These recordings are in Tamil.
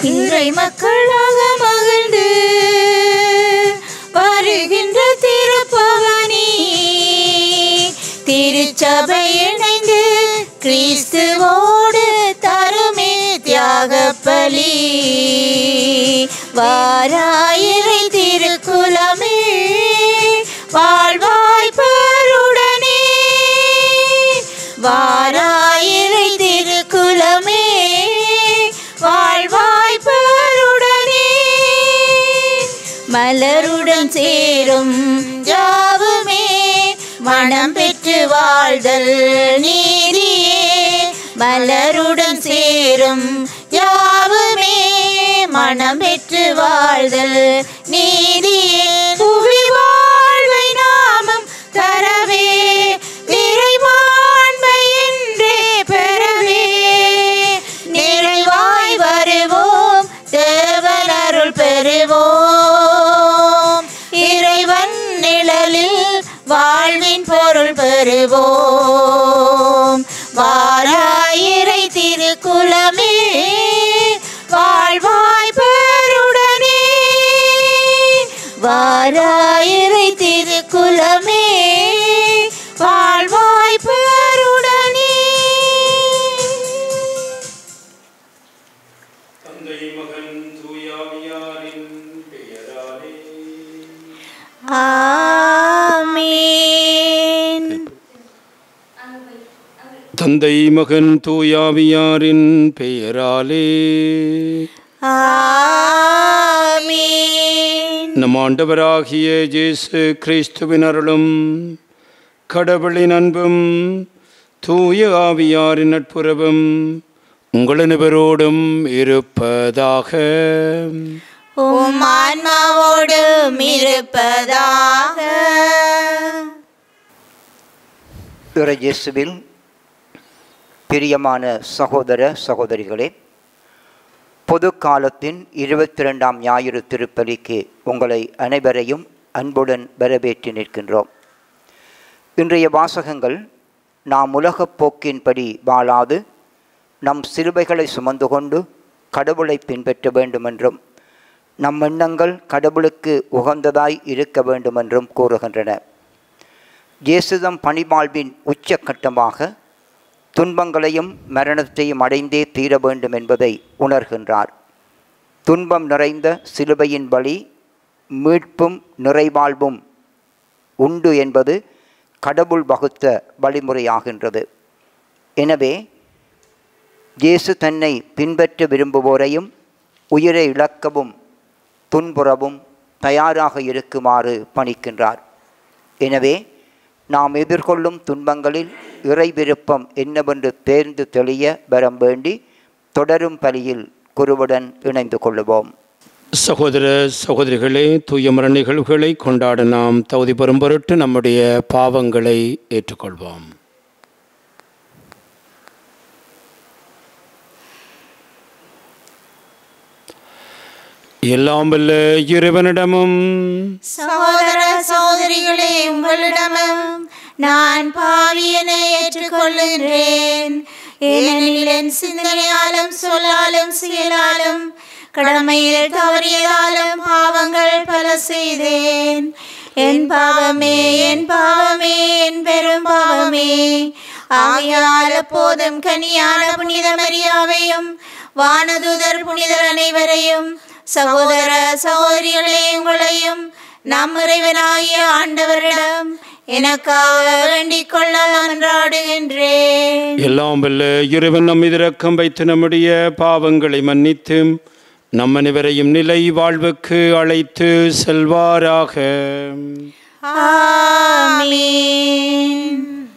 இறை மக்களாக மகிழ்ந்து வருகின்ற திருப்பவனி திருச்சபை இணைந்து கிறிஸ்துவோடு தருமே தியாக பலி வாராயிரை திருக்குலமே வாழ்வாய் பெருடனே வாராயிரை திருக்குலமே வாழ்வாய் பெருடனே மலருடன் சேரும் யாவுமே மனம் பெற்று வாழ்தல் நீதியே மலருடன் சேரும் யாவுமே மனம் பெற்று வாழ்தல் நீதியே புவி வாழ்வை நாமம் தரவே இறைமாண்மை என்றே பெறவே நிறைவாய் வருவோம் தேவன் அருள் பெறுவோம் இறைவன் நிழலில் வாழ்வின் பொருள் பெறுவோம் வாராயிரை திருக்குலமே வாழ்வாய் பெருடனே வாராயிரை திருக்குலமே வாழ்வாய் பெருடனே தந்தை மகன் தூயாவியாரின் பெயராலே ஆமென் தந்தை மகன் தூயாவியாரின் பெயராலே ஆமென் நம் ஆண்டவராகிய இயேசு கிறிஸ்துவின் அருளும் கடவுளின் அன்பும் தூய ஆவியாரின் நட்புறவும் உங்கள் அனைவரோடும் இருப்பதாக உம் ஆன்மாவோடும் இருப்பதாக இறை இயேசுவில் பிரியமான சகோதர சகோதரிகளே பொது காலத்தின் இருபத்தி ரெண்டாம் ஞாயிறு திருப்பலிக்கு உங்களை அனைவரையும் அன்புடன் வரவேற்று நிற்கின்றோம் இன்றைய வாசகங்கள் நாம் உலகப் போக்கின்படி வாழாது நம் சிலுவைகளை சுமந்து கொண்டு கடவுளை பின்பற்ற வேண்டுமென்றும் நம் எண்ணங்கள் கடவுளுக்கு உகந்ததாய் இருக்க வேண்டுமென்றும் கூறுகின்றன இயேசுதம் பணிவாழ்வின் உச்சக்கட்டமாக துன்பங்களையும் மரணத்தையும் அடைந்தே தீர வேண்டும் என்பதை உணர்கின்றார் துன்பம் நிறைந்த சிலுவையின் வழி மீட்பும் நிறைவாழ்வும் உண்டு என்பது கடவுள் வகுத்த வழிமுறையாகின்றது எனவே இயேசு தன்னை பின்பற்ற விரும்புவோரையும் உயிரை இழக்கவும் துன்புறவும் தயாராக இருக்குமாறு பணிக்கின்றார் எனவே நாம் எதிர்கொள்ளும் துன்பங்களில் இறை விருப்பம் என்னவென்று தேர்ந்து தெளிய வரம் வேண்டி தொடரும் பலியில் குருவுடன் இணைந்து கொள்ளுவோம் சகோதர சகோதரிகளே தூயமர நிகழ்வுகளை கொண்டாட நாம் தகுதி பெறும் பொருட்டு நம்முடைய பாவங்களை ஏற்றுக்கொள்வோம் எல்லாம் வல்ல இறைவனிடமும் சகோதர சகோதரிகளே உங்களிடமும் நான் பாவியனை ஏற்றுக்கொள்கின்றேன் ஏனெனில் என் சிந்தனையாலும் சொல்லாலும் செயலாலும் கடமையில் தவறியதாலும் பாவங்கள் பல செய்தேன் என் பாவமே என் பாவமே என் பெரும் பாவமே ஆகையால் அப்போதும் கனியான புனித மரியாவையும் வானதுதர் புனிதர் அனைவரையும் சகோதர சகோதரிகளே உங்களையும் நம் இறைவனாகிய ஆண்டவரிடம் எனக்காக வேண்டிக் கொள்ள மன்றாடுகின்றேன் எல்லாம் வல்ல இறைவன் நம் இரக்கம் வைத்து நம்முடைய பாவங்களை மன்னித்து நம் அனைவரையும் நிலை வாழ்வுக்கு அழைத்து செல்வாராக ஆமென்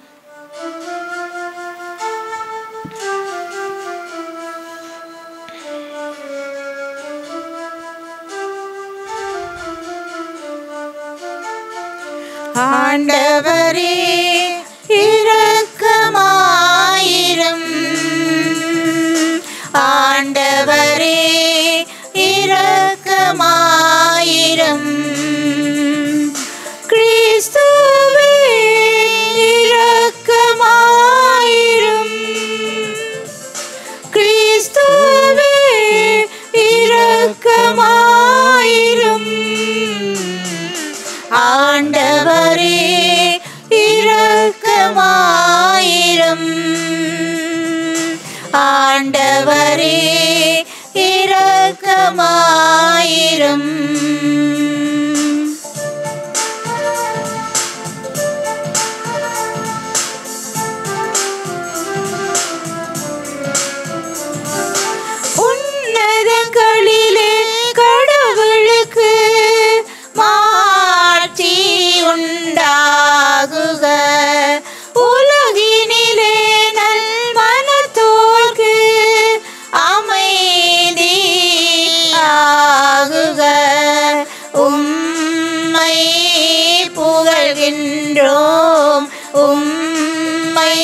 ஆண்டவரே இரக்கமாயிரும் ஆண்டவரே இரக்கமாயிரும் கிறிஸ்துவே இரக்கமாயிரும் கிறிஸ்துவே ஆண்டவரே இரக்கமாயிரும் உன்னதங்களிலே கடவுளுக்கு மாட்சி உண்டாகுக உலகினிலே நல் மனத்தோர்க்கு அமைதி ஆகுக உம்மை புகழ்கின்றோம் உம்மை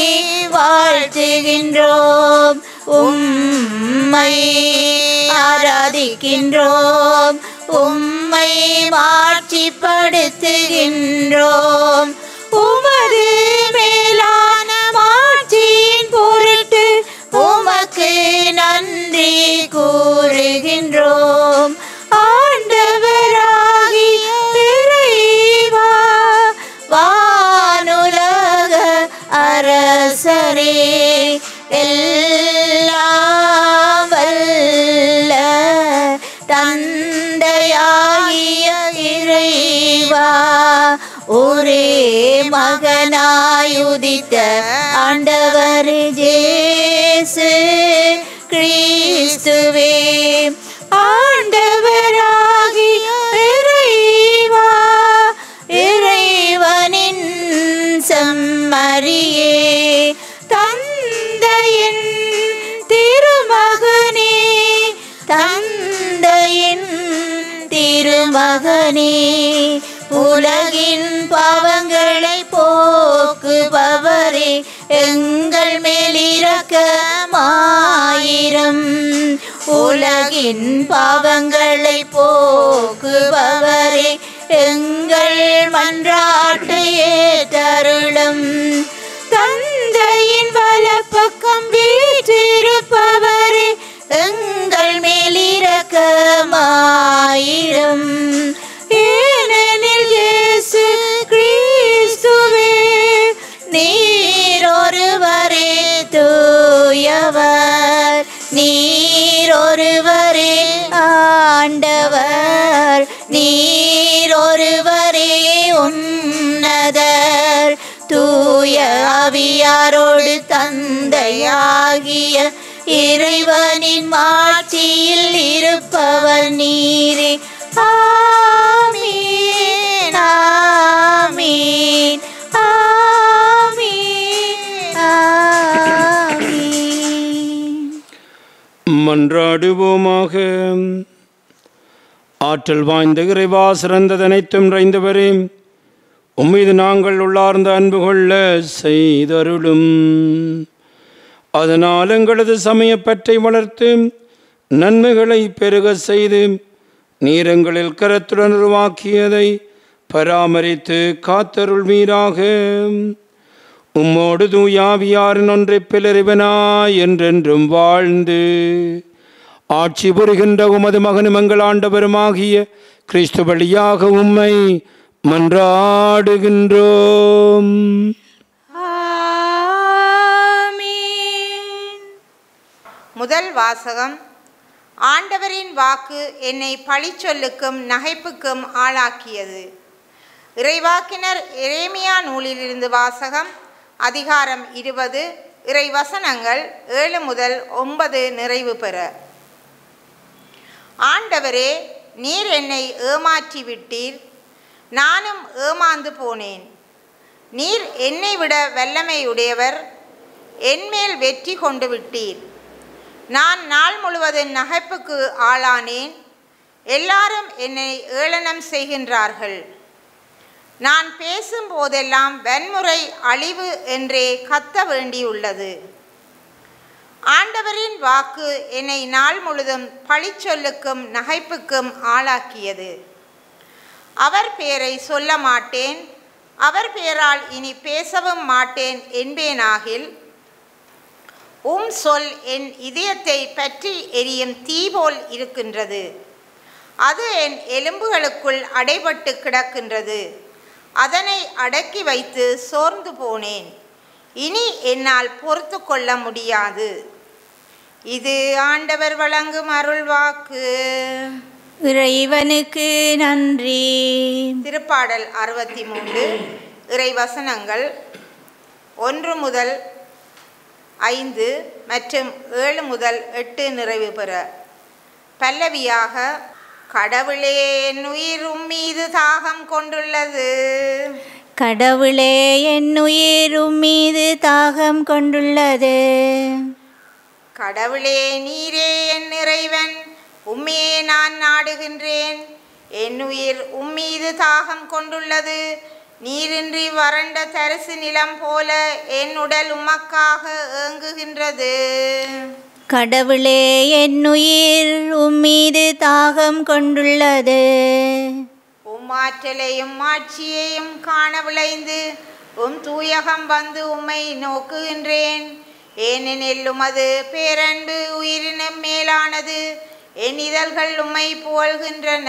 வாழ்த்துகின்றோம் உம்மை ஆராதிக்கின்றோம் உம்மை மாட்சிப்படுத்துகின்றோம் உமது மேலான மாட்சியின் பொருட்டு உமக்கு நன்றி கூறுகின்றோம் ஆண்டவராகிய இறைவா வானுலக அரசரே எல்லாம் வல்ல தந்தையாகிய இறைவா ஒரே மகனாயுதித்த ஆண்டவர் ஜேசு கிறிஸ்துவே ஆண்டவராகிய இறைவா இறைவனின் செம்மறியே தந்தையின் திருமகனே தந்தையின் திருமகனே உலகின் பாவங்களை போக்குபவரே எங்கள் மேலிரக்கமாயிரம் உலகின் பாவங்களை போக்குபவரே எங்கள் மன்றாட்டை ஏற்றருளும் தந்தையின் வலப்பக்கம் வீற்றிருப்பவரே எங்கள் மேலிரக்கமாயிரம் ஏனெனில் இயேசு கிறிஸ்துவே நீரொருவரே தூயவர் நீரொருவரே ஆண்டவர் நீரொருவரே உன்னதர் தூய ஆவியாரோடு தந்தையாகிய இறைவனின் மாட்சியில் இருப்பவர் நீரே ஆமீன் ஆமீன் ஆமீன் ஆமீன் மன்றாடுவோமாக ஆற்றல் வாய்ந்த இறைவா சிறந்ததனைத்தும் நிறைந்தவரே உம்மீது நாங்கள் உள்ளார்ந்த அன்பு கொள்ள செய்தருளும் அதனால் எங்களது சமயப்பற்றை வளர்த்து நன்மைகளை பெருக செய்து நீரங்களில் கரத்துடன் உருவாக்கியதை பராமரித்து காத்தருள்வீராக உம்மோடு தூயாவியாரின் ஒன்றை பிளறிவனாய் என்றென்றும் வாழ்ந்து ஆட்சி புரிகின்ற உமது மகனும் எங்கள் ஆண்டவருமாகிய கிறிஸ்து வழியாக உம்மை மன்றாடுகின்றோம் ஆமீன் முதல் வாசகம் ஆண்டவரின் வாக்கு என்னை பழிச்சொல்லுக்கும் நகைப்புக்கும் ஆளாக்கியது இறைவாக்கினர் எரேமியா நூலிலிருந்து வாசகம் அதிகாரம் இருபது இறைவசனங்கள் ஏழு முதல் ஒன்பது நிறைவு பெற ஆண்டவரே நீர் என்னை ஏமாற்றி விட்டீர் நானும் ஏமாந்து போனேன் நீர் என்னை விட வல்லமையுடையவர் என்மேல் வெற்றி கொண்டு விட்டீர் நான் நாள் முழுவதும் நகைப்புக்கு ஆளானேன் எல்லாரும் என்னை ஏளனம் செய்கின்றார்கள் நான் பேசும் போதெல்லாம் வன்முறை அழிவு என்றே கத்த வேண்டியுள்ளது ஆண்டவரின் வாக்கு என்னை நாள் முழுதும் பழிச்சொல்லுக்கும் நகைப்புக்கும் ஆளாக்கியது அவர் பெயரை சொல்ல மாட்டேன் அவர் பெயரால் இனி பேசவும் மாட்டேன் என்பேனாகில் உம் சொல் என் இதயத்தை பற்றி எரியும் தீ போல் இருக்கின்றது அது என் எலும்புகளுக்குள் அடைபட்டு கிடக்கின்றது அதனை அடக்கி வைத்து சோர்ந்து போனேன் இனி என்னால் பொறுத்து கொள்ள முடியாது இது ஆண்டவர் வழங்கும் அருள்வாக்கு இறைவனுக்கு நன்றி திருப்பாடல் அறுபத்தி மூன்று இறைவசனங்கள் ஒன்று முதல் ஐந்து மற்றும் ஏழு முதல் எட்டு நிறைவு பெற பல்லவியாக கடவுளே என் உயிர் உம்மீது தாகம் கொண்டுள்ளது கடவுளே என் உயிரும் மீது தாகம் கொண்டுள்ளது கடவுளே நீரே என் இறைவன் உம்மையே நான் நாடுகின்றேன் என் உயிர் உம்மீது தாகம் கொண்டுள்ளது நீரின்றி வறண்ட தரிசு நிலம் போல என் உடல் உமக்காக ஏங்குகின்றது கடவுளே என் உயிர் உம்மீது தாகம் கொண்டுள்ளது உம் ஆற்றலையும் ஆட்சியையும் காண விளைந்து உம் தூயகம் வந்து உம்மை நோக்குகின்றேன் ஏனெனில் உமது பேரன்பு உயிரினும் மேலானது என் இதழ்கள் உம்மை புகழ்கின்றன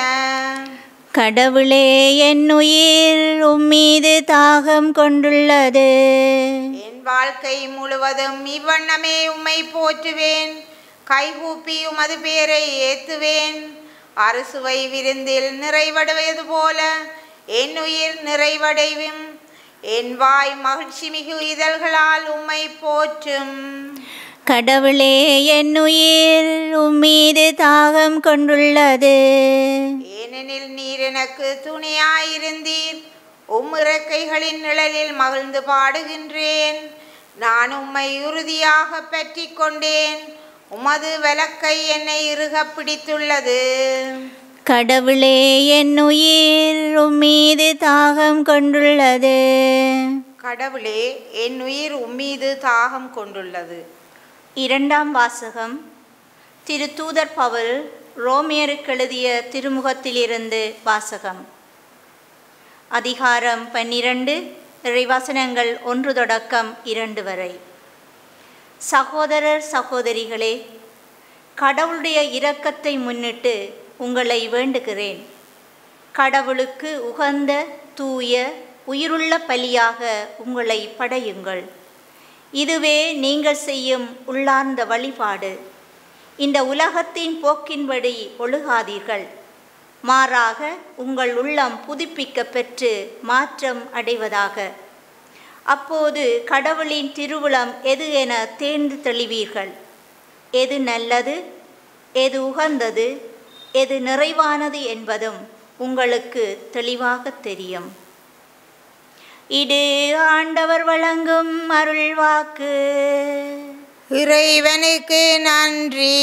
கடவுளே என் உயிர் உம்மீது தாகம் கொண்டுள்ளது என் வாழ்க்கை முழுவதும் இவ்வண்ணமே உம்மை போற்றுவேன் கைகூப்பி உமது பேரை ஏத்துவேன் அறுசுவை விருந்தில் நிறைவடைவது போல என் உயிர் நிறைவடைவும் என் வாய் மகிழ்ச்சி மிகு இதழ்களால் உம்மை போற்றும் கடவுளே என் உயிர் உம்மீது தாகம் கொண்டுள்ளது ஏனெனில் நீர் எனக்கு துணையாயிருந்தீர் உம் இறக்கைகளின் நிழலில் மகிழ்ந்து பாடுகின்றேன் நான் உம்மை உறுதியாக பற்றி கொண்டேன் உமது வலக்கை என்னை இறுகப் பிடித்துள்ளது கடவுளே என் உயிர் உம்மீது தாகம் கொண்டுள்ளது கடவுளே என் உயிர் உம்மீது தாகம் கொண்டுள்ளது இரண்டாம் வாசகம் திரு தூதர் பவுல் ரோமியருக்கு எழுதிய திருமுகத்திலிருந்து வாசகம் அதிகாரம் பன்னிரண்டு இறைவசனங்கள் ஒன்று தொடக்கம் இரண்டு வரை சகோதரர் சகோதரிகளே கடவுளுடைய இரக்கத்தை முன்னிட்டு உங்களை வேண்டுகிறேன் கடவுளுக்கு உகந்த தூய உயிருள்ள பலியாக உங்களை படையுங்கள் இதுவே நீங்கள் செய்யும் உள்ளார்ந்த வழிபாடு இந்த உலகத்தின் போக்கின்படி ஒழுகாதீர்கள் மாறாக உங்கள் உள்ளம் புதுப்பிக்க பெற்று மாற்றம் அடைவதாக அப்போது கடவுளின் திருவுளம் எது என தேர்ந்து தெளிவீர்கள் எது நல்லது எது உகந்தது எது நிறைவானது என்பதும் உங்களுக்கு தெளிவாக தெரியும் இது ஆண்டவர் வழங்கும் அருள்வாக்கு இறைவனுக்கு நன்றி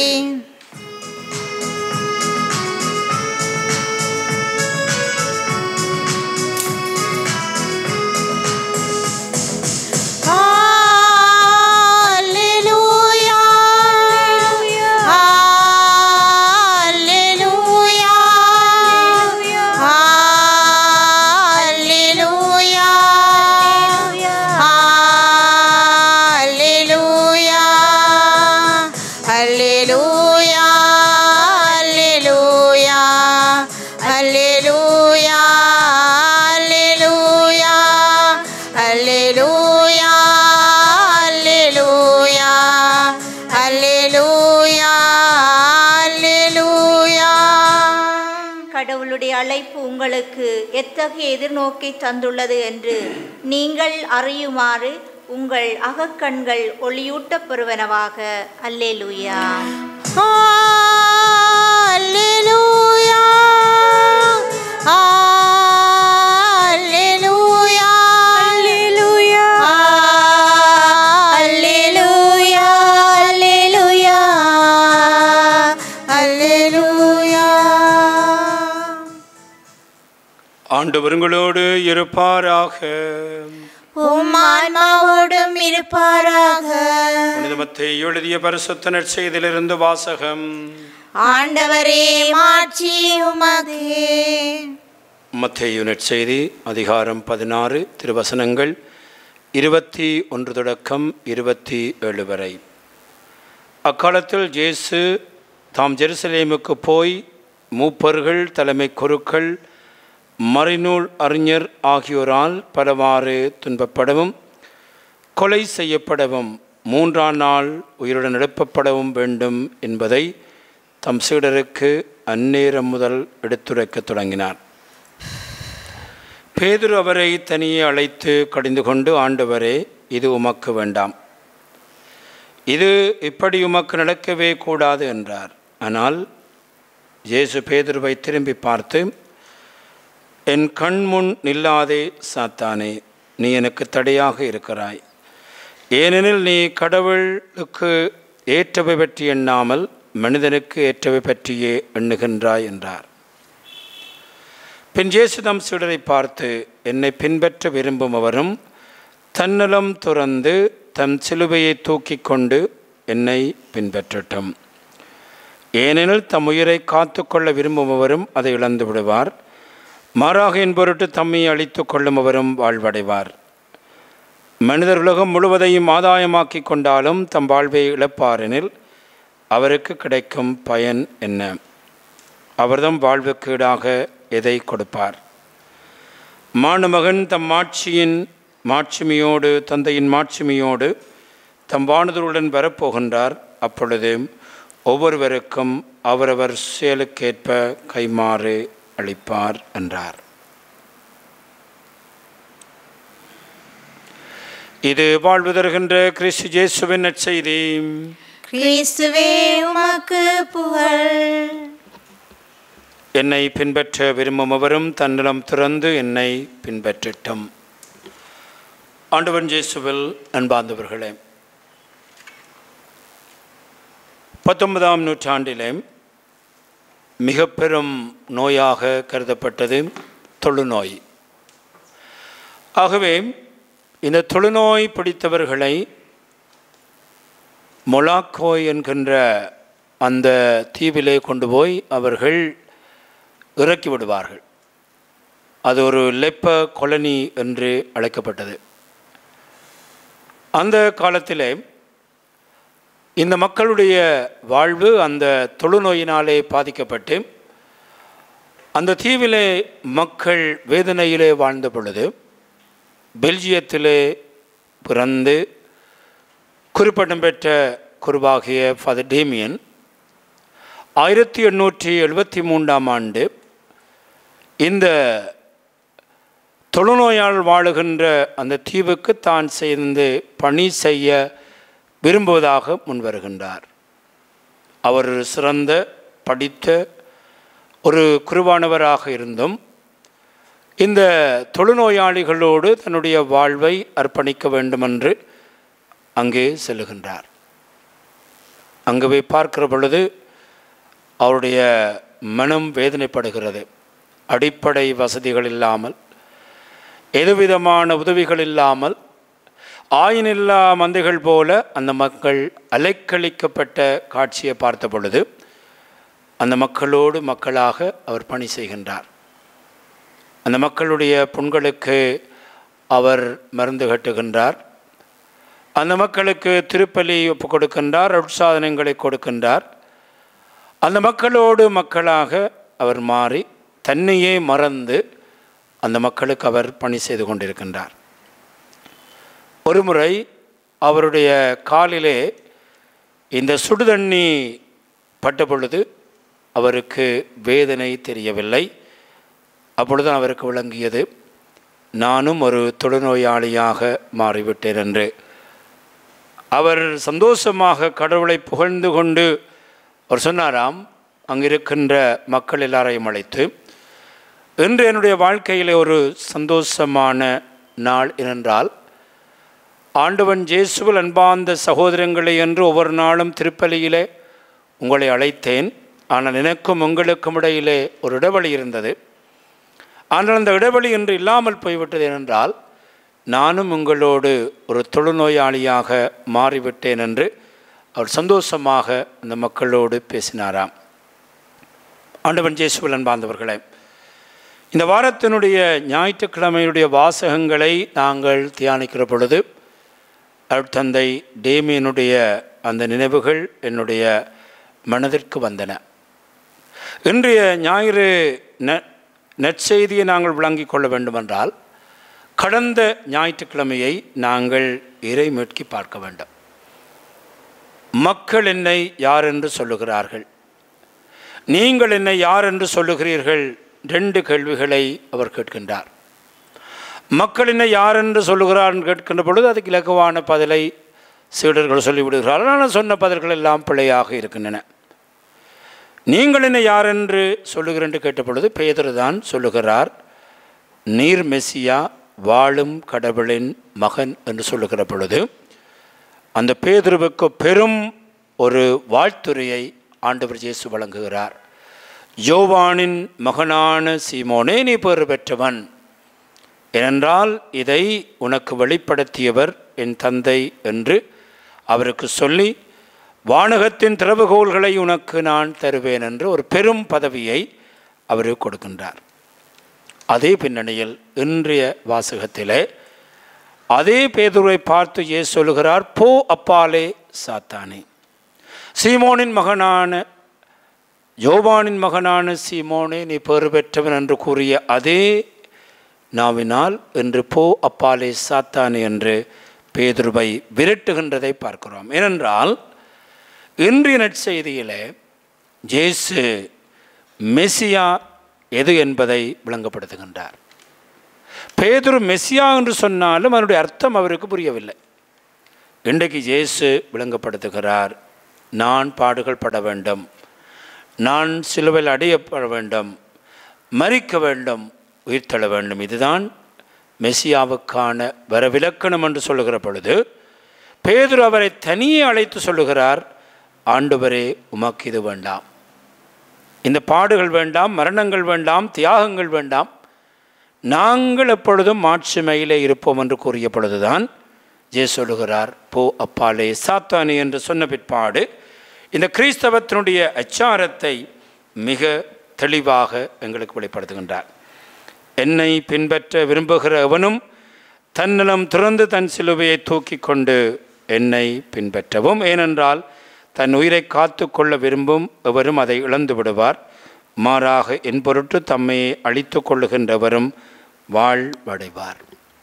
Alleluia. Alleluia. Alleluia. Alleluia. Alleluia. Alleluia. Alleluia. Alleluia. Alleluia. Alleluia. Alleluia. Alleluia. கடவுளுடைய அழைப்பு உங்களுக்கு எத்தகைய எதிர்நோக்கை தந்துள்ளது என்று நீங்கள் அறியுமாறு உங்கள் அகக்கண்கள் ஒளியூட்டப் பெறுவனவாக அல்லேலூயா Alleluia. Alleluia. Alleluia. Alleluia. Alleluia. Alleluia. ஆண்டவருங்களோடு இருப்பாராக உம் ஆன்மாவோடும் இருப்பாராக புனிதமத்தை எழுதிய பரிசுத்த நற்செய்தியிலிருந்து வாசகம் ஆண்டவரே மாட்சி உமக்கே மத்தேயு நற்செய்தி அதிகாரம் பதினாறு திருவசனங்கள் இருபத்தி ஒன்று தொடக்கம் இருபத்தி ஏழு வரை அக்காலத்தில் இயேசு தாம் ஜெருசலேமுக்கு போய் மூப்பர்கள் தலைமை குருக்கள் மறைநூல் அறிஞர் ஆகியோரால் பலவாறு துன்பப்படவும் கொலை செய்யப்படவும் மூன்றாம் நாள் உயிருடன் எழுப்பப்படவும் வேண்டும் என்பதை தம் சீடருக்கு அந்நேரம் முதல் எடுத்துரைக்கத் தொடங்கினார் பேதுரு அவரை தனியே அழைத்து கடிந்து கொண்டு ஆண்டவரே இது உமக்கு வேண்டாம் இது இப்படி உமக்கு நடக்கவே கூடாது என்றார் ஆனால் இயேசு பேதுருவை திரும்பி பார்த்து என் கண் முன் நில்லாதே சாத்தானே நீ எனக்கு தடையாக இருக்கிறாய் ஏனெனில் நீ கடவுளுக்கு ஏற்றவை பற்றி எண்ணாமல் மனிதனுக்கு ஏற்றவை பற்றியே எண்ணுகின்றாய் என்றார் பின் இயேசு தம் சீடரை பார்த்து என்னை பின்பற்ற விரும்புபவரும் தன்னலம் துறந்து தம் சிலுவையை தூக்கி கொண்டு என்னை பின்பற்றட்டும் ஏனெனில் தம் உயிரை காத்துக்கொள்ள விரும்புபவரும் அதை இழந்து விடுவார் மாறாக என் பொருட்டு தம்மை அழித்து கொள்ளுமவரும் வாழ்வடைவார் மனிதர் உலகம் முழுவதையும் ஆதாயமாக்கி கொண்டாலும் தம் வாழ்வை இழப்பாரெனில் அவருக்கு கிடைக்கும் பயன் என்ன அவர்தம் வாழ்வுக்கு ஈடாக எதை கொடுப்பார் மானுமகன் தம் மாட்சியின் மாட்சிமையோடு தந்தையின் மாட்சிமையோடு தம் வானுதலுடன் வரப்போகின்றார் அப்பொழுது ஒவ்வொருவருக்கும் அவரவர் செயலுக்கேற்ப கைமாறு அளிப்பார் என்றார் இது வாழ்வு தருகின்ற கிறிஸ்து ஜேசுவின் நற்செய்தி கிறிஸ்துவே உமக்கு புகழ் என்னை பின்பற்ற விரும்புபவரும் தன்னிடம் திறந்து என்னை பின்பற்றட்டும் ஆண்டவன் ஜேசுவில் அன்பார்ந்தவர்களே பத்தொன்பதாம் நூற்றாண்டிலே மிக பெரும் நோயாக கருதப்பட்டது தொழுநோய் ஆகவே இந்த தொழுநோய் பிடித்தவர்களை மொலாக்கோ என்கின்ற அந்த தீவிலே கொண்டு போய் அவர்கள் இறக்கி விடுவார்கள் அது ஒரு லெப்ப கொலனி என்று அழைக்கப்பட்டது அந்த காலத்திலே இந்த மக்களுடைய வாழ்வு அந்த தொழுநோயினாலே பாதிக்கப்பட்டு அந்த தீவிலே மக்கள் வேதனையிலே வாழ்ந்த பொழுது பெல்ஜியத்திலே பிறந்து குறிப்பட்டம் பெற்ற குருவாகிய ஃபாதர் டேமியன் ஆயிரத்தி எண்ணூற்றி எழுபத்தி மூன்றாம் ஆண்டு இந்த தொழுநோயால் வாழுகின்ற அந்த தீவுக்கு தான் சேர்ந்து பணி செய்ய விரும்புவதாக முன்வருகின்றார் அவர் சிறந்த படித்த ஒரு குருவானவராக இருந்தும் இந்த தொழுநோயாளிகளோடு தன்னுடைய வாழ்வை அர்ப்பணிக்க வேண்டுமென்று அங்கே செல்லுகின்றார் அங்கே போய் பார்க்கிற பொழுது அவருடைய மனம் வேதனைப்படுகிறது அடிப்படை வசதிகள் இல்லாமல் எதுவிதமான உதவிகள் இல்லாமல் ஆயினில்லா மந்தைகள் போல அந்த மக்கள் அலைக்கழிக்கப்பட்ட காட்சியை பார்த்த பொழுது அந்த மக்களோடு மக்களாக அவர் பணி செய்கின்றார் அந்த மக்களுடைய புண்களுக்கு அவர் மருந்து கட்டுகின்றார் அந்த மக்களுக்கு திருப்பலி ஒப்பு கொடுக்கின்றார் அருட்சாதனங்களை கொடுக்கின்றார் அந்த மக்களோடு மக்களாக அவர் மாறி தன்னையே மறந்து அந்த மக்களுக்கு அவர் பணி செய்து கொண்டிருக்கின்றார் ஒருமுறை அவருடைய காலிலே இந்த சுடுதண்ணி பட்ட பொழுது அவருக்கு வேதனை தெரியவில்லை அப்பொழுது அவருக்கு விளங்கியது நானும் ஒரு தொழுநோயாளியாக மாறிவிட்டேன் என்று அவர் சந்தோஷமாக கடவுளை புகழ்ந்து கொண்டு அவர் சொன்னாராம் அங்கிருக்கின்ற மக்கள் எல்லாரையும் அழைத்து இன்று என்னுடைய வாழ்க்கையில் ஒரு சந்தோஷமான நாள் ஏனென்றால் ஆண்டவன் ஜேசுவில் அன்பார்ந்த சகோதரங்களை என்று ஒவ்வொரு நாளும் திருப்பலியிலே உங்களை அழைத்தேன் ஆனால் எனக்கும் உங்களுக்கும் இடையிலே ஒரு இடைவெளி இருந்தது ஆனால் அந்த இடைவெளி இன்று இல்லாமல் போய்விட்டது ஏனென்றால் நானும் உங்களோடு ஒரு தொழுநோயாளியாக மாறிவிட்டேன் என்று அவர் சந்தோஷமாக அந்த மக்களோடு பேசினாராம் ஆண்டவன் ஜேசுவில் அன்பார்ந்தவர்களே இந்த வாரத்தினுடைய ஞாயிற்றுக்கிழமையுடைய வாசகங்களை நாங்கள் தியானிக்கிற பொழுது அருட்தந்தை டேமியனுடைய அந்த நினைவுகள் என்னுடைய மனதிற்கு வந்தன இன்றைய ஞாயிறு ந நற்செய்தியை நாங்கள் விளங்கிக் கொள்ள வேண்டுமென்றால் கடந்த ஞாயிற்றுக்கிழமையை நாங்கள் இறை மீட்கி பார்க்க வேண்டும் மக்கள் என்னை யார் என்று சொல்லுகிறார்கள் நீங்கள் என்னை யார் என்று சொல்லுகிறீர்கள் ரெண்டு கேள்விகளை அவர் கேட்கின்றார் மக்கள் என்னை யார் என்று சொல்லுகிறார் என்று கேட்கின்ற பொழுது அதுக்கு இலகுவான பதிலை சீடர்கள் சொல்லிவிடுகிறார்கள் ஆனால் சொன்ன பதில்கள் எல்லாம் பிழையாக இருக்கின்றன நீங்கள் என்ன யார் என்று சொல்லுகிறேன் என்று கேட்ட பொழுது பேதர் தான் சொல்லுகிறார் நீர் மெஸ்ஸியா வாழும் கடவுளின் மகன் என்று சொல்லுகிற பொழுது அந்த பேதுருவுக்கு பெரும் ஒரு வாழ்த்துரையை ஆண்டவர் இயேசு வழங்குகிறார் யோவானின் மகனான சீமோனே நீ பெறு பெற்றவன் ஏனென்றால் இதை உனக்கு வெளிப்படுத்தியவர் என் தந்தை என்று அவருக்கு சொல்லி வானகத்தின் திறவுகோள்களை உனக்கு நான் தருவேன் என்று ஒரு பெரும் பதவியை அவருக்கு கொடுக்கின்றார் அதே பின்னணியில் இன்றைய வாசகத்திலே அதே பேதுருவை பார்த்து இயேசு சொல்லுகிறார் போ அப்பாலே சாத்தானே சீமோனின் மகனான யோவானின் மகனான சீமோனே நீ பெறு பெற்றவன் என்று கூறிய அதே நாவினால் இன்று போ அப்பாலே சாத்தானே என்று பேதுருவை விரட்டுகின்றதை பார்க்கிறோம் ஏனென்றால் இன்றைய நற்செய்தியிலே ஜேசு மெசியா எது என்பதை விளங்கப்படுத்துகின்றார் பேதுரு மெசியா என்று சொன்னாலும் அதனுடைய அர்த்தம் அவருக்கு புரியவில்லை இன்றைக்கு இயேசு விளங்கப்படுத்துகிறார் நான் பாடுகள் பட வேண்டும் நான் சிலுவையில் அடையப்பட வேண்டும் மறிக்க வேண்டும் உயிர்த்தெழ வேண்டும் இதுதான் மெசியாவுக்கான வரவிலக்கணம் என்று சொல்லுகிற பொழுது பேதுரு அவரை தனியே அழைத்து சொல்லுகிறார் ஆண்டவரே உமக்கு இது வேண்டாம் இந்த பாடுகள் வேண்டாம் மரணங்கள் வேண்டாம் தியாகங்கள் வேண்டாம் நாங்கள் எப்பொழுதும் மாட்சிமையிலே இருப்போம் என்று கூறிய பொழுதுதான் ஜே சொல்லுகிறார் போ அப்பாலே சாத்தானி என்று சொன்ன பிற்பாடு இந்த கிறிஸ்தவத்தினுடைய அச்சாரத்தை மிக தெளிவாக எங்களுக்கு வெளிப்படுத்துகின்றார் என்னை பின்பற்ற விரும்புகிற எவனும் தன்னலம் துறந்து தன் சிலுவையை தூக்கி கொண்டு என்னை பின்பற்றவும் ஏனென்றால் தன் உயிரை காத்து கொள்ள விரும்பும் எவரும் அதை இழந்து விடுவார் மாறாக என் பொருட்டு தம்மையை அழித்து கொள்ளுகின்றவரும் வாழ்வடைவார்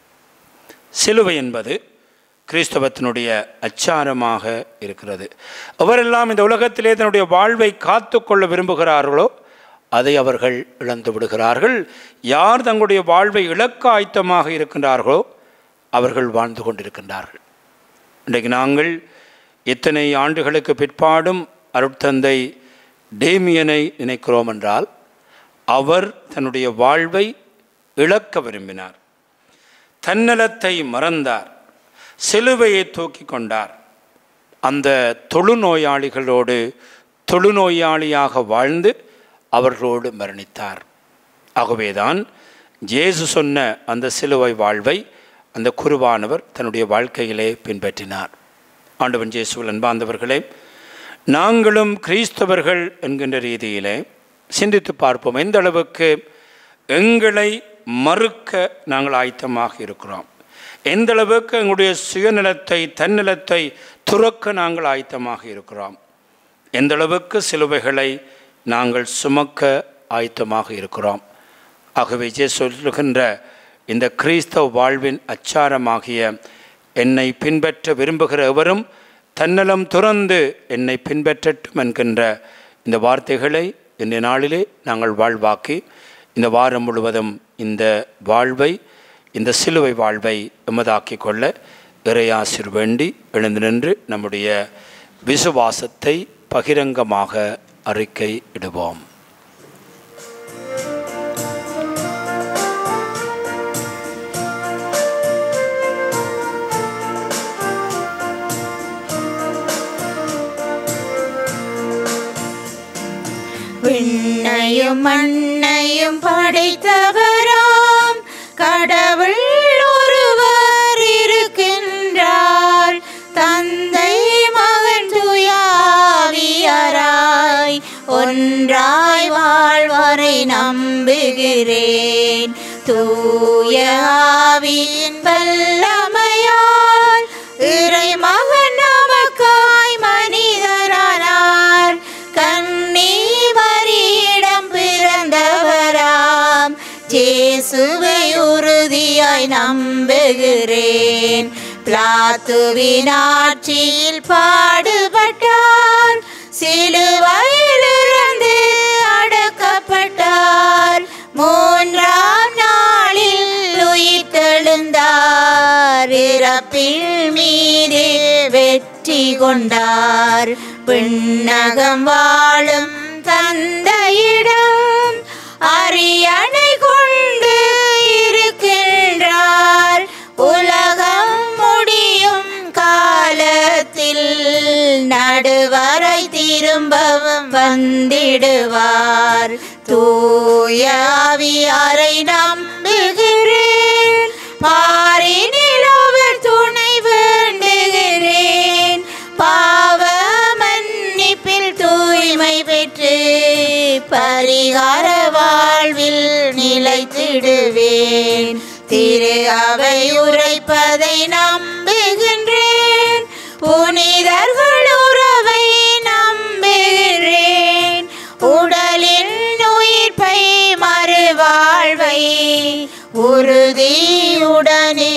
சிலுவை என்பது கிறிஸ்தவத்தினுடைய அச்சாரமாக இருக்கிறது அவரெல்லாம் இந்த உலகத்திலே தன்னுடைய வாழ்வை காத்து கொள்ள விரும்புகிறார்களோ அதை அவர்கள் இழந்து விடுகிறார்கள் யார் தங்களுடைய வாழ்வை இழக்க ஆயத்தமாக இருக்கின்றார்களோ அவர்கள் வாழ்ந்து கொண்டிருக்கின்றார்கள் இன்றைக்கு நாங்கள் இத்தனை ஆண்டுகளுக்கு பிற்பாடும் அருட்தந்தை டேமியனை நினைக்கிறோம் என்றால் அவர் தன்னுடைய வாழ்வை இழக்க விரும்பினார் தன்னலத்தை மறந்தார் சிலுவையை தூக்கி கொண்டார் அந்த தொழுநோயாளிகளோடு தொழுநோயாளியாக வாழ்ந்து அவர்களோடு மரணித்தார் ஆகவேதான் ஜேசு சொன்ன அந்த சிலுவை வாழ்வை அந்த குருவானவர் தன்னுடைய வாழ்க்கையிலே பின்பற்றினார் ஆண்டவன் ஜேசுவல் அன்பாந்தவர்களே நாங்களும் கிறிஸ்தவர்கள் என்கின்ற ரீதியிலே சிந்தித்து பார்ப்போம் எந்த அளவுக்கு எங்களை மறுக்க நாங்கள் ஆயத்தமாக இருக்கிறோம் எந்த அளவுக்கு எங்களுடைய சுயநலத்தை தன்னலத்தை துறக்க நாங்கள் ஆயத்தமாக இருக்கிறோம் எந்த அளவுக்கு சிலுவைகளை நாங்கள் சுமக்க ஆயத்தமாக இருக்கிறோம் ஆகவே ஜே சொல்லுகின்ற இந்த கிறிஸ்தவ வாழ்வின் அச்சாரமாகிய என்னை பின்பற்ற விரும்புகிற எவரும் தன்னலம் துறந்து என்னை பின்பற்றட்டும் என்கின்ற இந்த வார்த்தைகளை இந்த நாளிலே நாங்கள் வாழ்வாக்கி இந்த வாரம் முழுவதும் இந்த வாழ்வை இந்த சிலுவை வாழ்வை எமதாக்கி கொள்ள இறையாசிர் வேண்டி எழுந்து நின்று நம்முடைய விசுவாசத்தை பகிரங்கமாக அறிக்கை இடுவோம் விண்ணையும் மண்ணையும் படைத்தவராம் கடவுள் ஒருவர் இருக்கின்றார் தந்தை மகன் துயாவியராய் ஒன்றாய் வாழ்வரை நம்புகிறேன் தூய ஆவியின் வல்லமையால் இறை மகன் நமக்காய் மனிதரானார் கண்ணி மரியிடம் பிறந்தவராம் ஜேசுவை உறுதியாய் நம்புகிறேன் பிளாத்துவின் ஆட்சியில் பாடுபட்டார் கொண்டார் பின்னகம் வாழும் தந்தையிடம் அரியணை கொண்டு இருக்கின்றார் உலகம் முடியும் காலத்தில் நடுவரை திரும்பவும் வந்திடுவார் தூய ஆவியாரை நம்புகிறேன் பாரினில் அவர் துணை வேண்டுகிறேன் பாவ மன்னிப்பில் தூய்மை பெற்று பரிகார வாழ்வில் நிலைத்திடுவேன் திரு அவை உரைப்பதை நம்புகின்றேன் புனிதர்கள் உறவை நம்புகிறேன் உடலின் உயிர்ப்பை மறுவாழ்வை உறுதியுடனே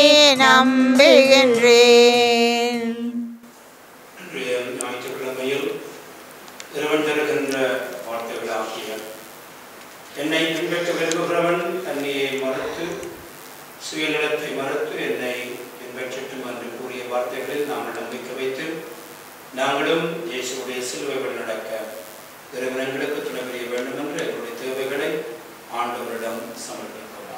நம்புகின்றேன் இன்றைய ஞாயிற்றுக்கிழமையில் இறைவன் தருகின்ற வார்த்தைகளாகிய என்னை பின்பற்ற விரும்புகிறவன் தன்னையை மறுத்து சுயநலத்தை மறுத்து என்னை பின்பற்றட்டும் என்று கூறிய வார்த்தைகளில் நாங்கள் நம்பிக்கை வைத்து நாங்களும் இயேசுடைய சிலுவை வழி நடக்க இறைவனங்களுக்கு துணை புரிய வேண்டும் என்று எங்களுடைய தேவைகளை ஆண்டவரிடம் சமர்ப்பிப்போமாக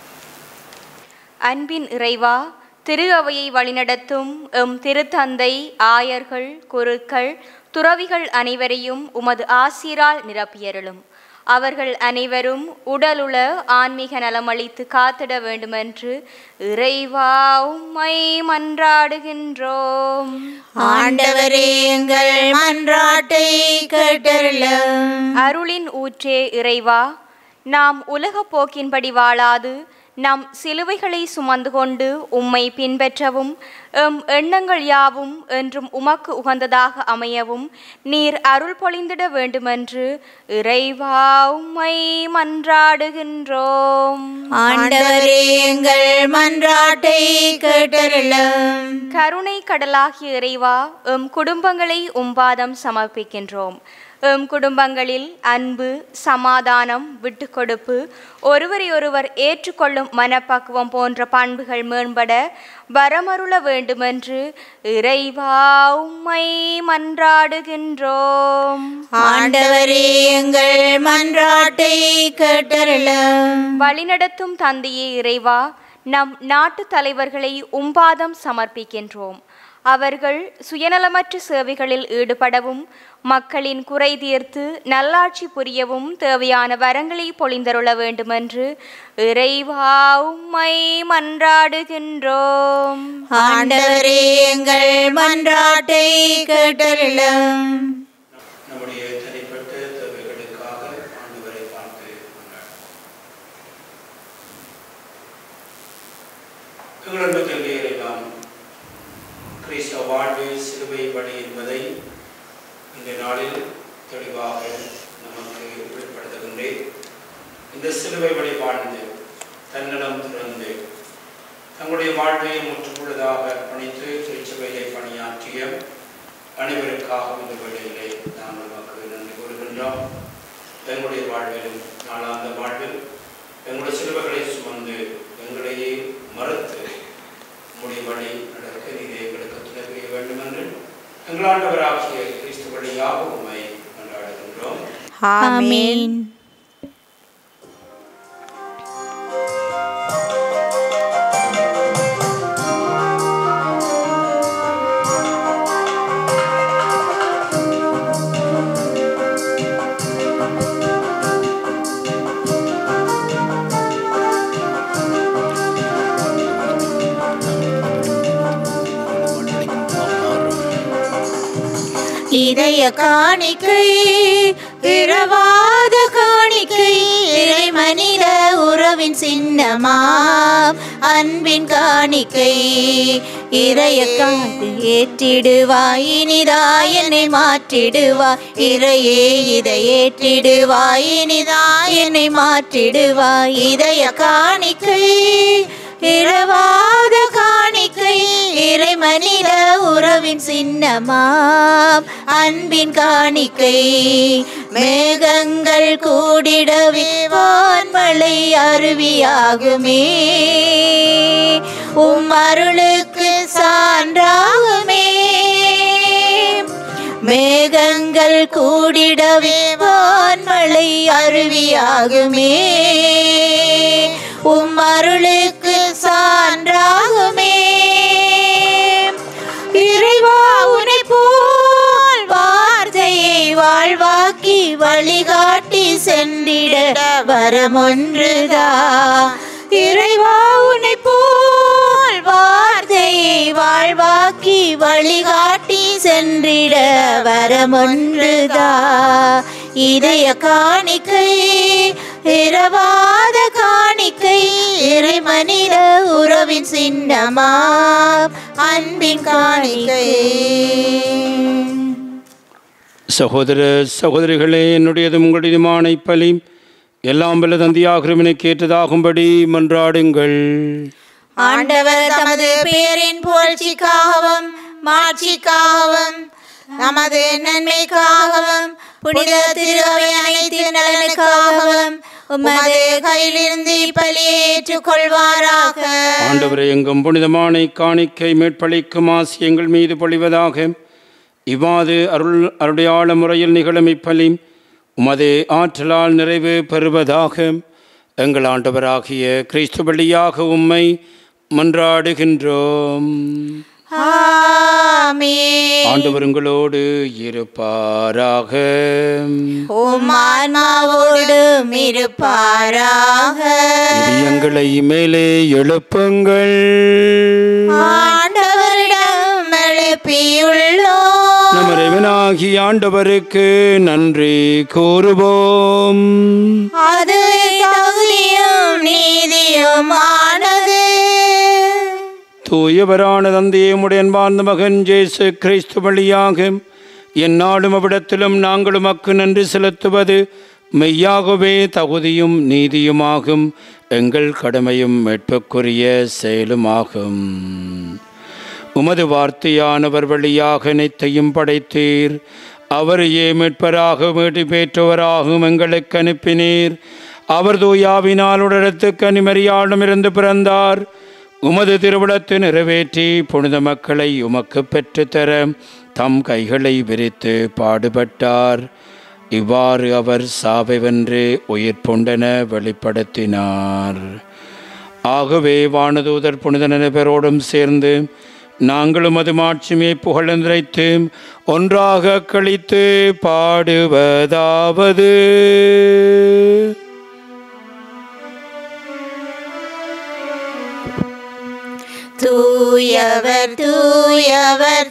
அன்பின் இறைவா திரு அவையை வழிநடத்தும் எம் திருத்தந்தை ஆயர்கள் குருக்கள் துறவிகள் அனைவரையும் உமது ஆசிரால் நிரப்பியருளும் அவர்கள் அனைவரும் உடலுள ஆன்மீக நலமளித்து காத்திட வேண்டுமென்று இறைவா உம்மை மன்றாடுகின்றோம் ஆண்டவரே எங்கள் மன்றாட்டை கேட்டருளும் அருளின் ஊற்றே இறைவா நாம் உலகப் போக்கின்படி வாழாது நம் சிலுவைகளை சுமந்து கொண்டு உம்மை பின்பற்றவும் எம் எண்ணங்கள் யாவும் என்றும் உமக்கு உகந்ததாக அமையவும் நீர் அருள் பொழிந்திட வேண்டுமென்று இறைவா உம்மை மன்றாடுகின்றோம் ஆண்டவரே எங்கள் மன்றாட்டை கேட்டருளும் கருணை கடலாகிய இறைவா எம் குடும்பங்களை உம்பாதம் சமர்ப்பிக்கின்றோம் எம் குடும்பங்களில் அன்பு சமாதானம் விட்டுக்கொடுப்பு ஒருவரை ஒருவர் ஏற்றுக்கொள்ளும் மனப்பக்குவம் போன்ற பண்புகள் மேம்பட வரமருள வேண்டுமென்று இறைவா உம்மை மன்றாடுகின்றோம் ஆண்டவரே எங்கள் மன்றாட்டை கேட்டருளும் வழிநடத்தும் தந்தையே இறைவா நம் நாட்டு தலைவர்களை உம்பாதம் சமர்ப்பிக்கின்றோம் அவர்கள் சுயநலமற்ற சேவைகளில் ஈடுபடவும் மக்களின் குறை தீர்த்து நல்லாட்சி புரியவும் தேவையான வரங்களை பொழிந்தருள வேண்டுமென்று இறைவா உம்மை மன்றாடுகின்றோம் ஆண்டவரே எங்கள் மன்றாட்டை கேட்டருளும் நம்முடைய தனிப்பட்ட தேவைகளுக்காக ஆண்டவரை பார்த்து கொண்டாடுவோம். எங்கள் மத்தியிலே எல்லாம் கிறிஸ்தவ வாழ்வு சிலுவை வழி என்பதை இந்த நாளில் தெளிவாக நமக்கு வெளிப்படுத்துகின்றேன் இந்த சிலுவை வழி வாழ்ந்து தன்னலம் திறந்து தங்களுடைய வாழ்வை முற்றுமுழுதாக அர்ப்பணித்து திருச்சபையிலே பணியாற்றிய அனைவருக்காக இந்த வேளையிலே நாங்கள் நமக்கு நன்றி கூறுகின்றோம் எங்களுடைய வாழ்விலும் நாளாந்த வாழ்வில் எங்களுடைய சிலுவைகளை சுமந்து எங்களையே மறுத்து உம்முடைய வழி நடக்க நீர் எங்களுக்கு துணை புரிய வேண்டும் என்று எங்கள் ஆண்டவராகிய கிறிஸ்து வழியாக உண்மை கொண்டாடுகின்றோம் ஆமென் இதய காணிக்கை பிறவாத காணிக்கை இறை மனித உறவின் சின்னமாம் அன்பின் காணிக்கை இறைய காட்டு ஏற்றிடுவாய் இனிதாய் என்னை மாற்றிடுவாய் இறையே இதை ஏற்றிடுவாய் இனிதாய் என்னை மாற்றிடுவாய் இதய காணிக்கை இரவாத காணிக்கை இறை மனித உறவின் சின்னமாம் அன்பின் காணிக்கை மேகங்கள் கூடிடவே வான்மழை அருவியாகுமே உம் அருளுக்கு சான்றாகுமே மேகங்கள் கூடிடவே வான்மழை அருவியாகுமே உம் அருளுக்கு சான்றாகுமே இறைவா உனை போல் வார்த்தையை வாழ்வாக்கி வழிகாட்டி சென்றிட வரமொன்றுதா இறைவா உனை போல் வார்த்தையை வாழ்வாக்கி வழிகாட்டி சென்றிட வரமொன்றுதா இதய காணிக்கை இரவாத காணிக்கை இறை மனித உறவின் சின்னமா அன்பின் காணிக்கை சகோதர சகோதரிகளே என்னுடையதும் உங்களுடையதுமான இப்பலி எல்லாம் வல்ல தந்தியாகிறவனை கேட்டதாகும்படி மன்றாடுங்கள் ஆண்டவர் தமது பேரின் புகழ்ச்சிக்காகவும் மாட்சிக்காகவும் நமது நன்மைக்காகவும் புனித திருவை அனைத்து நலனுக்காகவும் உமது கையிலிருந்து இப்பலியை ஏற்றுக்கொள்வாராக ஆண்டவரை எங்கும் புனிதமான காணிக்கை மேற்பளிக்கும் ஆசியங்கள் மீது பொழிவதாக இவ்வாறு அருள் அருடையாள முறையில் நிகழும் இப்பலி உமது ஆற்றலால் நிறைவு பெறுவதாக எங்கள் ஆண்டவராகிய கிறிஸ்து வழியாக உம்மை மன்றாடுகின்றோம் ஆமென். ஆண்டவர் உங்களோடு இருப்பாராக உம் ஆன்மாவோடும் இருப்பாராக இது எங்களை மேலே எழுப்புங்கள் ஆண்டவரிடம் எழுப்பியுள்ளோம் நம் இறைவனாகி ஆண்டவருக்கு நன்றி கூறுவோம் அது தகுதியும் நீதியுமானது தூயவரான தந்தையே உடைய அன்பார்ந்த மகன் ஜேசு கிறிஸ்து வழியாக எந்நாடும் அவ்விடத்திலும் நாங்கள் உமக்கு நன்றி செலுத்துவது மெய்யாகவே தகுதியும் நீதியுமாகும் எங்கள் கடமையும் மீட்புக்குரிய செயலுமாகும் உமது வார்த்தையானவர் வழியாக அனைத்தையும் படைத்தீர் அவரையே மீட்பராக மீட்டு பெற்றவராகவும் எங்களுக்கு அனுப்பினீர் அவர் தூயாவினால் உடலத்துக்கு அனிமரியாடமிருந்து பிறந்தார் உமது திருவிழத்தை நிறைவேற்றி புனித மக்களை உமக்கு பெற்றுத்தர தம் கைகளை விரித்து பாடுபட்டார் இவ்வாறு அவர் சாவை வென்று உயிர் பொண்டென வெளிப்படுத்தினார் ஆகவே வானதூதர் புனித நினைப்பரோடும் சேர்ந்து நாங்களும் அது மாட்சிமை புகழந்திரைத்து ஒன்றாக கழித்து பாடுவதாவது தூயவர் தூயவர்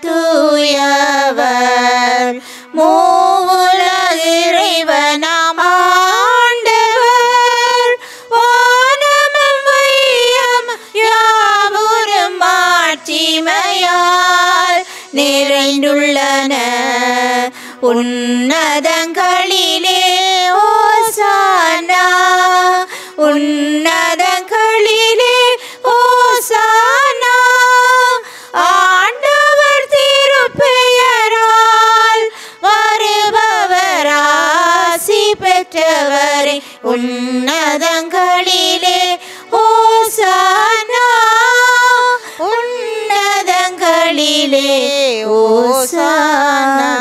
தூயவர் மூவுலக இறைவனாம் ஆண்டவர் வானமும் வையம் யாவரும் ஆட்சிமையால் நிறைந்துள்ளன உன்னதங்களிலே ஓசானா உன்னதங்களிலே ஓசானா ஆண்டவர் திருப்பெயரால் வருபவர் ஆசி பெற்றவரை உன்னதங்களிலே ஓசானா உன்னதங்களிலே ஓசானா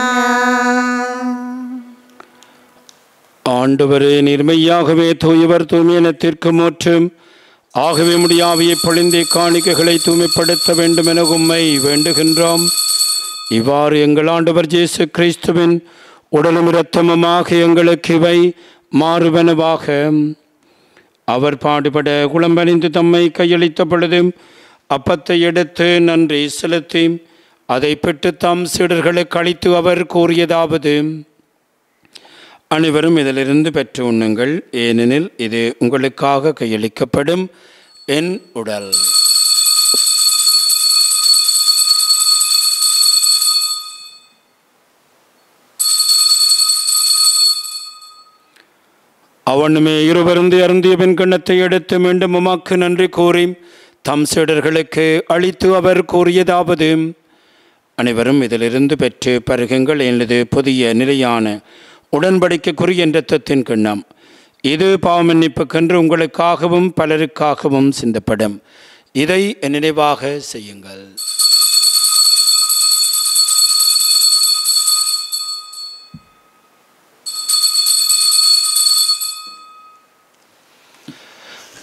ஆண்டவரே நிர்மையாகவே தூயவர் தூய்மையினத்திற்கு மோற்றும் ஆகவே முடியாவியை பொழிந்தே காணிக்கைகளை தூய்மைப்படுத்த வேண்டும் என உம்மை வேண்டுகின்றோம் இவ்வாறு எங்கள் ஆண்டவர் இயேசு கிறிஸ்துவின் உடலும் இரத்தமுமாக எங்களுக்கு இவை மாறுவனவாக அவர் பாடுபட குளம்பணிந்து தம்மை கையளித்த பொழுது அப்பத்தை எடுத்து நன்றி செலுத்தி அதை பெற்று தம் சீடர்களுக்கு அளித்து அவர் கூறியதாவது அனைவரும் இதிலிருந்து பெற்று உண்ணுங்கள் ஏனெனில் இது உங்களுக்காக கையளிக்கப்படும் என் உடல் அவனுமே இருவருந்து அருந்திய பின் கிண்ணத்தை எடுத்து மீண்டும் உமாக்கு நன்றி கூறி தம் சீடர்களுக்கு அளித்து அவர் கூறியதாவது அனைவரும் இதிலிருந்து பெற்று பருகுங்கள் எனது புதிய நிலையான உடன்படிக்கைக்குரிய இரத்தத்தின் கிண்ணம் இது பாவமன்னிப்புக்கென்று உங்களுக்காகவும் பலருக்காகவும் சிந்தப்படும் இதை என் நினைவாக செய்யுங்கள்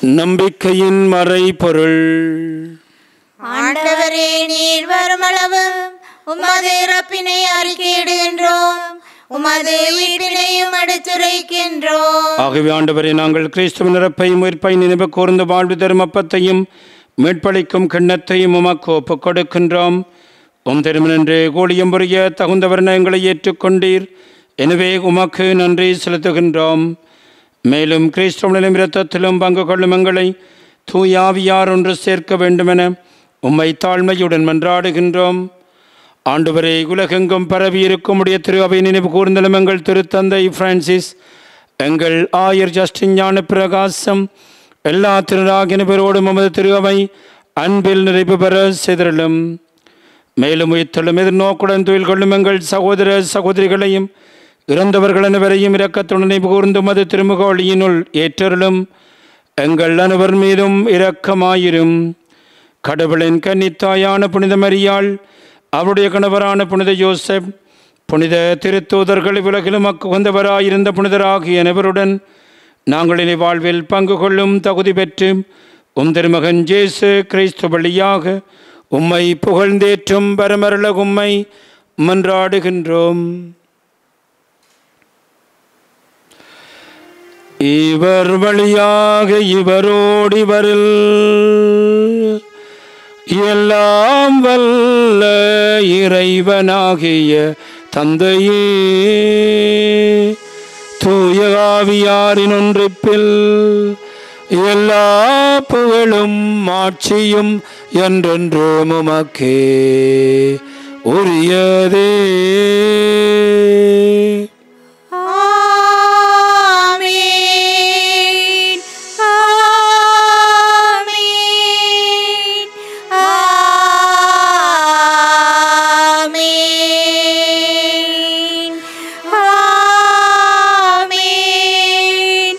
நம்பிக்கையின் மறைபொருள் ஆண்டவரே நீர் வருமளவு உமது இறப்பினை அறிக்கையிடுகின்றோம் உமது உயிர்ப்பினையும் எடுத்துரைக்கின்றோம் ஆகவே ஆண்டவரே நாங்கள் கிறிஸ்துவின் இறப்பையும் உயிர்ப்பை நினைவு கூர்ந்து வாழ்வு தரும் அப்பத்தையும் மீட்பளிக்கும் கிண்ணத்தையும் உமக்கு ஒப்புக் கொடுக்கின்றோம் உம் திருமணன்று கூடியம் புரிய தகுந்தவர் எங்களை ஏற்றுக்கொண்டீர் எனவே உமக்கு நன்றி செலுத்துகின்றோம் மேலும் கிறிஸ்துவனிலும் இரத்தத்திலும் பங்கு கொள்ளும் எங்களை தூயாவியார் ஒன்று சேர்க்க வேண்டுமென உம்மை தாழ்மையுடன் மன்றாடுகின்றோம் ஆண்டவரே உலகெங்கும் பரவி இருக்கும் உடைய திரு அவை நினைவு கூர்ந்தலும் எங்கள் திருத்தந்தை பிரான்சிஸ் எங்கள் ஆயர் ஜஸ்டின் ஞான பிரகாசம் எல்லா திருநாகினபரோடும் நமது திரு அவை அன்பில் நிறைவு பெற செய்திருளும் மேலும் உயிர்த்தலும் எதிர்நோக்குடன் தொழில் கொள்ளும் எங்கள் சகோதர சகோதரிகளையும் இறந்தவர்கள் அனைவரையும் இரக்கத்துடன் நினைவு கூர்ந்து மது திருமுகவழியினுள் ஏற்றருளும் எங்கள் அனைவர் மீதும் இரக்கமாயிரும் கடவுளின் கன்னித்தாயான புனித மரியாள் அவருடைய கணவரான புனித யோசப் புனித திருத்தூதர்கள் உலகிலும் உகந்தவராயிருந்த புனிதராகிய அனைவருடன் நாங்கள் இனி வாழ்வில் பங்கு கொள்ளும் தகுதி பெற்று உம் திருமகன் ஜேசு கிறிஸ்து வழியாக உம்மை புகழ்ந்தேற்றும் பரமரள உம்மை மன்றாடுகின்றோம் இவர் வழியாக இவரோடு இவரில் எல்லாம் வல்ல இறைவனாகிய தந்தையே தூய ஆவியாரின் ஒன்றிப்பில் எல்லா புகழும் ஆட்சியும் என்றென்றும் உமக்கே உரியதே ஆமென் ஆமென் ஆமென் ஆமென்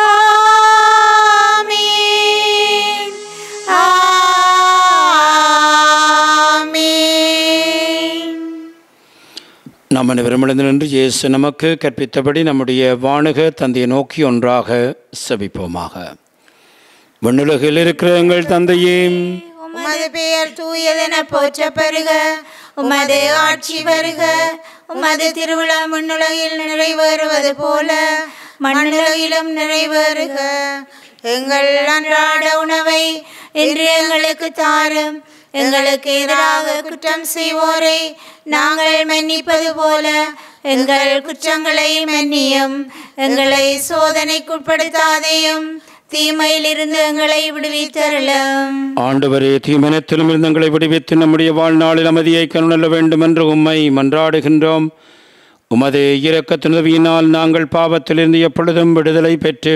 ஆமென் ஆமென் நாம் அனைவரும் எழுந்து நின்று இயேசு நமக்கு கற்பித்தபடி நம்முடைய வானுக தந்தையை நோக்கி ஒன்றாக செபிப்போமாக விண்ணுலகில் இருக்கிற எங்கள் தந்தையே உமது பெயர் தூயதென போற்ற பெறுக உமது ஆட்சி வருக உமது திருவிழா மண்ணுலகில் நிறைவேறுவது போல மண்ணுலகிலும் நிறைவேறுக எங்கள் அன்றாட உணவை இன்று எங்களுக்கு தாரும் எங்களுக்கு எதிராக குற்றம் செய்வோரை நாங்கள் மன்னிப்பது போல எங்கள் குற்றங்களை மன்னியும் எங்களை சோதனைக்குட்படுத்தாதையும் தீமையிலிருந்து எங்களை விடுவித்தருளும் ஆண்டவரே தீமனத்திலும் இருந்து எங்களை விடுவித்து நம்முடைய வாழ்நாளில் அமைதியை கருணல்ல வேண்டும் என்று உம்மை மன்றாடுகின்றோம் உமது இரக்கத்துணவியினால் நாங்கள் பாவத்திலிருந்து எப்பொழுதும் விடுதலை பெற்று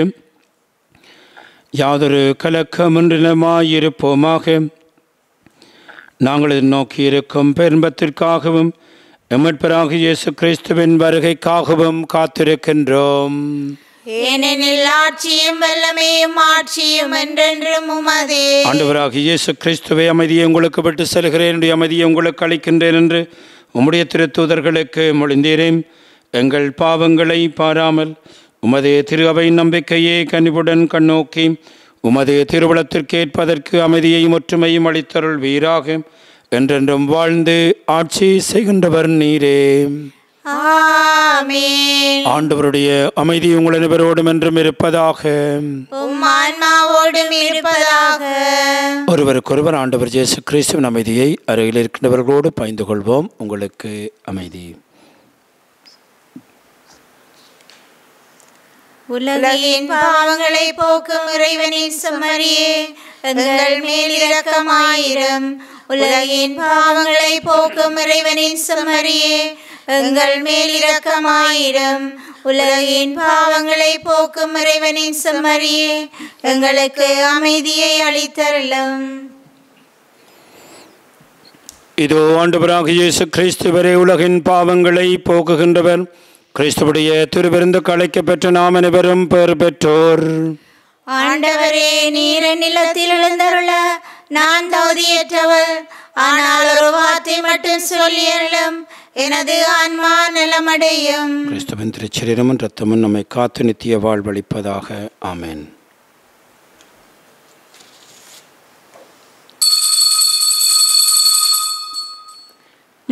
யாதொரு கலக்கமின்றினமாயிருப்போமாக நாங்கள் இதை நோக்கி இருக்கும் பெரும்பத்திற்காகவும் எமட்பராக இயேசு கிறிஸ்துவின் வருகைக்காகவும் காத்திருக்கின்றோம் ஏனெனில் ஆட்சியும் வல்லமையும் ஆட்சியும் என்றென்றும் உமதே ஆண்டவராக இயேசு கிறிஸ்துவை அமைதியை உங்களுக்கு விட்டு செல்கிறேன் என்னுடைய அமைதியை உங்களுக்கு அளிக்கின்றேன் என்று உம்முடைய திருத்தூதர்களுக்கு மொழிந்தீரேன் எங்கள் பாவங்களை பாராமல் உமது திரு அவை நம்பிக்கையே கனிவுடன் கண்ணோக்கி உமது திருவுளத்திற்கேற்பதற்கு அமைதியையும் ஒற்றுமையும் அளித்தருள் வீராக என்றென்றும் வாழ்ந்து ஆட்சி செய்கின்றவர் நீரே ஆமென் ஆண்டவருடைய அமைதி உங்கள் அனைவரோடும் என்றும் இருப்பதாக உம் ஆன்மாவோடும் இருப்பதாக ஒருவருக்கொருவர் ஆண்டவர் இயேசு கிறிஸ்துவின் அமைதியை அருகில் இருக்கின்றவர்களோடு பகிர்ந்து கொள்வோம் உங்களுக்கு அமைதி உலகின் பாவங்களை போக்கும் இறைவனின் சுமரியே எங்கள் மேல் இரக்கமாயிரும் உலகின் பாவங்களை போக்கும் இறைவனின் சுமரியே எங்கள் மேல் இரக்கமாயிரும் உலகின் பாவங்களை போக்கும் இறைவனின் சுமரியே எங்களுக்கு அமைதியை அளித்தருளும் இதோ ஆண்டவராக இயேசு கிறிஸ்துவரே உலகின் பாவங்களை போக்குகின்றவர் கிறிஸ்துவுடைய திருவிருந்து கலைக்க பெற்ற நாம் அனைவரும் பெயர் பெற்றோர் ஆண்டவரே நீர நிலத்தில் எழுந்தருள நான் தகுதியற்றவர் ஆனால் ஒரு வார்த்தை மட்டும் சொல்லியருளும் எனது ஆன்மா நலமடையும் கிறிஸ்துவின் திருச்சரீரமும் இரத்தமும் நம்மை காத்து நித்திய வாழ்வளிப்பதாக ஆமென்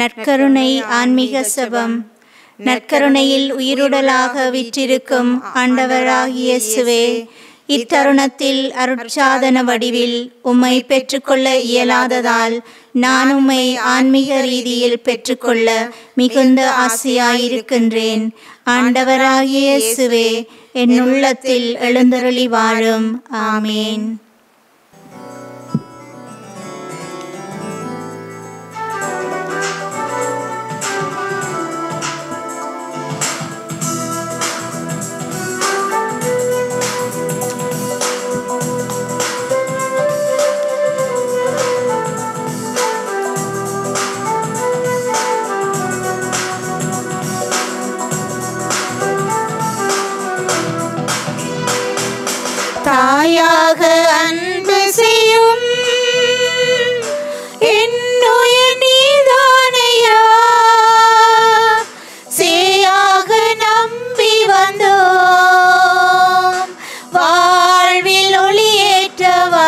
நற்கருணை ஆன்மீக சபம் நற்கருணையில் உயிருடலாக விற்றிருக்கும் ஆண்டவராகிய இயேசுவே இத்தருணத்தில் அருட்சாதன வடிவில் உம்மை பெற்றுக்கொள்ள இயலாததால் நான் உம்மை ஆன்மீக ரீதியில் பெற்றுக்கொள்ள மிகுந்த ஆசையாயிருக்கின்றேன் ஆண்டவராகிய இயேசுவே என் உள்ளத்தில் எழுந்தருளி வாழும் ஆமேன் தாயாக அன்பு செய்யும் என்னுயிர் நீதானையா சேயாக நம்பி வந்தோம் வாழ்வில் ஒளியேற்றவா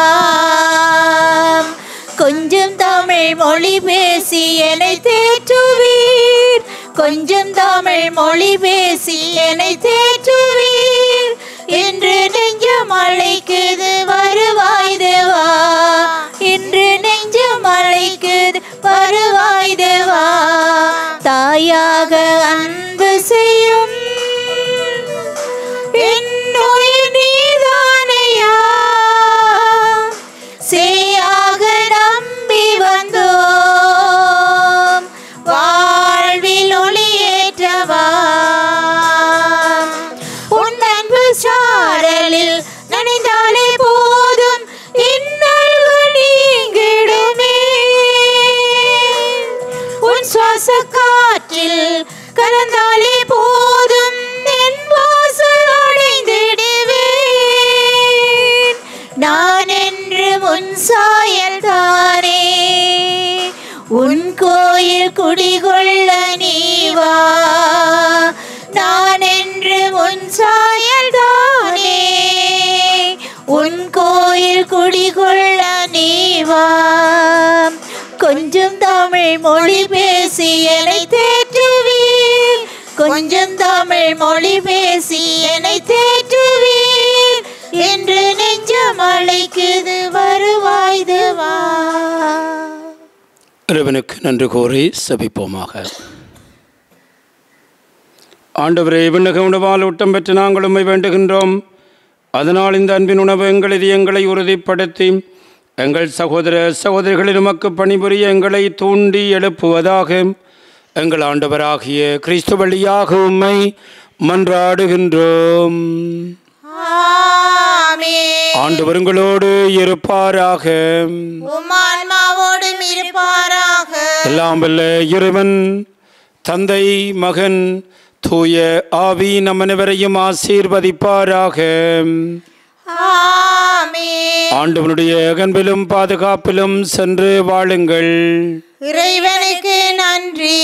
கொஞ்சம் தமிழ் மொழி பேசி என்னை தேற்றுவீர் கொஞ்சம் தமிழ் மொழி பேசி என்னை தேற்றுவீர் இன்று நெஞ்சம் அழைக்குது வருவாய் தேவா இன்று நெஞ்சம் அழைக்குது வருவாய் தேவா தாயாக அன்பு செய்யும் என்னுயிர் நீதானையா சேயாக நம்பி வந்தோம் வாழ்வில் ஒளியேற்றவா உன் அன்பு சாரலில் நனைந்தாலே போதும் இன்னல்கள் நீங்கிடுமே உன் சுவாச காற்றில் கலந்தாலே போதும் என் வாசல் அடைந்திடுவேன் நான் என்று உன் சாயல் தானே உன் கோயில் குடிகொள்ள நீ வா நான் என்று உன் சாயல் தானே உன் கோயில் குடிகொள்ள நீ வா கொஞ்சம் தமிழ் மொழி பேசி என்னை தேற்றுவீர் கொஞ்சம் தமிழ் மொழி பேசி என்னை தேற்றுவீர் என்று நெஞ்சம் அழைக்குது வருவாய்து வா இறைவனுக்கு நன்றி கூறி சபிப்போமாக ஆண்டவரே விண்ணக உணவால் ஊட்டம் பெற்று நாங்கள் உம்மை வேண்டுகின்றோம் அதனால் இந்த அன்பின் உணவு எங்கள் இதயங்களை உறுதிப்படுத்தி எங்கள் சகோதர சகோதரிகளில் உமக்கு பணிபுரிய எங்களை தூண்டி எழுப்புவதாக எங்கள் ஆண்டவராகிய கிறிஸ்து வழியாக உம்மை மன்றாடுகின்றோம் ஆமென். ஆண்டவர் உங்களோடு இருப்பாராக உம்மான்மாவோடும் இருப்பாராக எல்லாம் வல்ல இறைவன் தந்தை மகன் தூய ஆவி நம் அனைவரையும் ஆசீர்வதிப்பாராக ஆமென். ஆண்டவனுடைய அகன்பிலும் பாதுகாப்பிலும் சென்று வாழுங்கள் இறைவனுக்கு நன்றி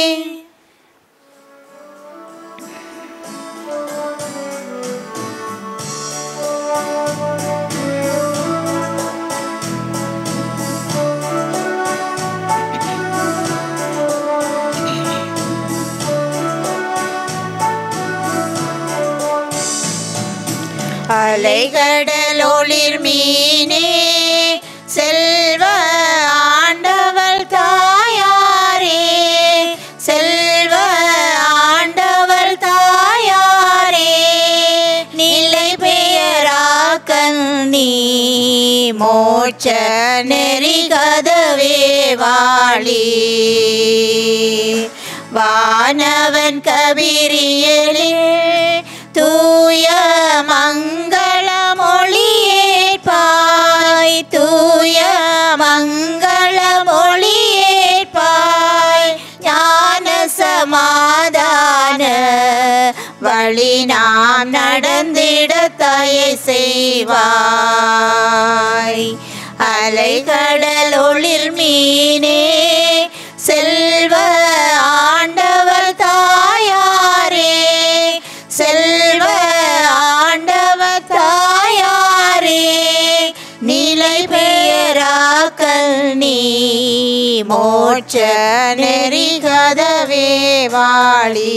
அலைகடலோளிர் மீனே செல்வ ஆண்டவள் தாயாரே செல்வ ஆண்டவள் தாயாரே நிலை பெயராக்கன் நீ மோட்ச நெறி கதவே வாழி வானவன் கபிரியலே தூய மங்கள மொழியேற்பாய் தூய மங்கள மொழியேற்பாய் ஞான சமாதான வழி நாம் நடந்திட தயை செய்வாய் அலைகடல் ஒளிர் மீனே செல்வ ஆண்டவர் தாயாரே செல்வ ஆண்டவர் தாயாரே நிலை பெயராக்கல் நீ மோட்ச நெறி கதவே வாழி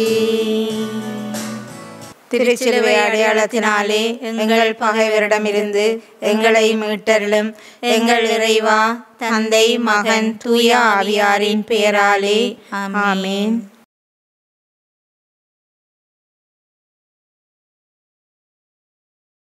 திருச்சிலுவை அடையாளத்தினாலே எங்கள் பகைவரிடமிருந்து எங்களை மீட்டருளும் எங்கள் இறைவா தந்தை மகன் தூய ஆவியாரின் பெயராலே ஆமென்